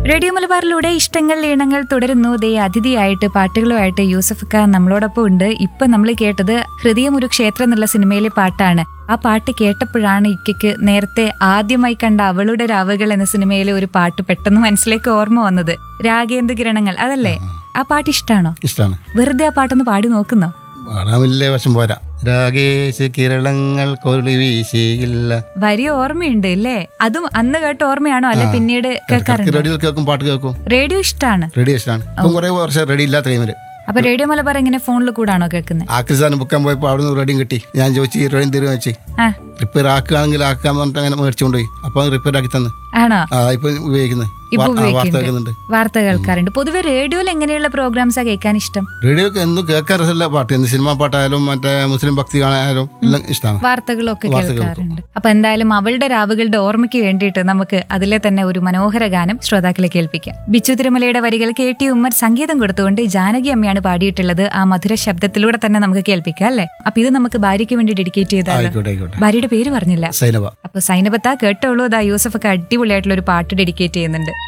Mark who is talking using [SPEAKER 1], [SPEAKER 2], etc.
[SPEAKER 1] radio മലബാറിലൂടെ ഇഷ്ടങ്ങൾ ഈണങ്ങൾ തുടരുന്നു ദേ അതിഥിയായിട്ട് പാട്ടുകളുമായിട്ട് യൂസഫ് ഖാൻ നമ്മളോടൊപ്പം ഉണ്ട് ഇപ്പൊ നമ്മൾ കേട്ടത് ഹൃദയം ഒരു ക്ഷേത്രം എന്നുള്ള സിനിമയിലെ പാട്ടാണ് ആ പാട്ട് കേട്ടപ്പോഴാണ് ഇക്കയ്ക്ക് നേരത്തെ ആദ്യമായി കണ്ട അവളുടെ രാവുകൾ എന്ന സിനിമയിലെ ഒരു പാട്ട് പെട്ടെന്ന് മനസ്സിലേക്ക് ഓർമ്മ വന്നത് രാഗേന്ദ്ര കിരണങ്ങൾ അതല്ലേ ആ പാട്ട് ഇഷ്ടാണോ
[SPEAKER 2] ഇഷ്ടമാണ്
[SPEAKER 1] വെറുതെ ആ പാട്ടൊന്ന് പാടി നോക്കുന്നോ
[SPEAKER 2] പാടാൻ വലിയ വശം പോരാ രാഗേശ് കിരണങ്ങൾ കൊലി വീശിയില്ല
[SPEAKER 1] വരി ഓർമ്മയുണ്ട് അല്ലേ അതും അന്ന് കേട്ട ഓർമ്മയാണോ അല്ലെ പിന്നീട് കേൾക്കാറുണ്ട്
[SPEAKER 2] റേഡിയോ കേൾക്കും പാട്ട് കേൾക്കും
[SPEAKER 1] റേഡിയോ ഇഷ്ടാണ്
[SPEAKER 2] റേഡിയോ ഇഷ്ടമാണ് ഇപ്പം കുറെ വർഷം റെഡി ഇല്ലാത്ത ടൈമില്
[SPEAKER 1] അപ്പൊ റേഡിയോ മലബാർ എങ്ങനെ ഫോണിൽ കൂടാണോ കേൾക്കുന്നത്
[SPEAKER 2] ആക്രിസ്ഥാനം ബുക്കാൻ പോയപ്പോൾ അവിടെ നിന്ന് റെഡിയും കിട്ടി ഞാൻ ചോദിച്ചു ഈ റെഡിയും തരുമെന്ന് വെച്ച്
[SPEAKER 1] ആ
[SPEAKER 2] റിപ്പയർ ആക്കുകയാണെങ്കിൽ ആക്കാൻ പറഞ്ഞിട്ട് അങ്ങനെ മേടിച്ചുകൊണ്ട് പോയി അപ്പൊ റിപ്പയർ ആക്കി തന്നു
[SPEAKER 1] ആണോ
[SPEAKER 2] ആ ഇപ്പൊ ഉപയോഗിക്കുന്നത്
[SPEAKER 1] ഇപ്പൊ
[SPEAKER 2] വാ- ആ, വാർത്ത
[SPEAKER 1] ഉപയോഗിക്കുന്നുണ്ട്
[SPEAKER 2] കേൾക്കുന്നുണ്ട്
[SPEAKER 1] വാർത്ത കേൾക്കാറുണ്ട് പൊതുവെ റേഡിയോയിൽ എങ്ങനെയുള്ള പ്രോഗ്രാംസാ കേൾക്കാൻ ഇഷ്ടം
[SPEAKER 2] റേഡിയോക്ക് എന്നും കേൾക്കാൻ രസമില്ല പാട്ട് എന്ത് സിനിമാ പാട്ടായാലും മറ്റേ മുസ്ലിം ഭക്തി കാണാനും എല്ലാം ഇഷ്ടമാണ്
[SPEAKER 1] വാർത്തകളൊക്കെ
[SPEAKER 2] വാർത്തകൾ
[SPEAKER 1] കേൾക്കാറുണ്ട് അപ്പൊ എന്തായാലും അവളുടെ രാവുകളുടെ ഓർമ്മയ്ക്ക് വേണ്ടിയിട്ട് നമുക്ക് അതിലെ തന്നെ ഒരു മനോഹര ഗാനം ശ്രോതാക്കളെ കേൾപ്പിക്കാം ബിച്ചു തിരുമലയുടെ വരികൾ കെ ടി ഉമ്മർ സംഗീതം കൊടുത്തുകൊണ്ട് ജാനകി അമ്മയാണ് പാടിയിട്ടുള്ളത് ആ മധുര ശബ്ദത്തിലൂടെ തന്നെ നമുക്ക് കേൾപ്പിക്കാം അല്ലേ അപ്പൊ ഇത് നമുക്ക് ഭാര്യയ്ക്ക് വേണ്ടി ഡെഡിക്കേറ്റ് ചെയ്താലോ
[SPEAKER 2] ആയിക്കോട്ടെ ആയിക്കോട്ടെ
[SPEAKER 1] ഭാര്യയുടെ പേര് പറഞ്ഞില്ല
[SPEAKER 2] സൈനബ
[SPEAKER 1] അപ്പൊ സൈനബത്ത കേട്ടോളൂ അതാ യൂസഫ് ഒക്കെ അടിപൊളിയായിട്ടുള്ള ഒരു പാട്ട് ഡെഡിക്കേറ്റ് ചെയ്യുന്നുണ്ട്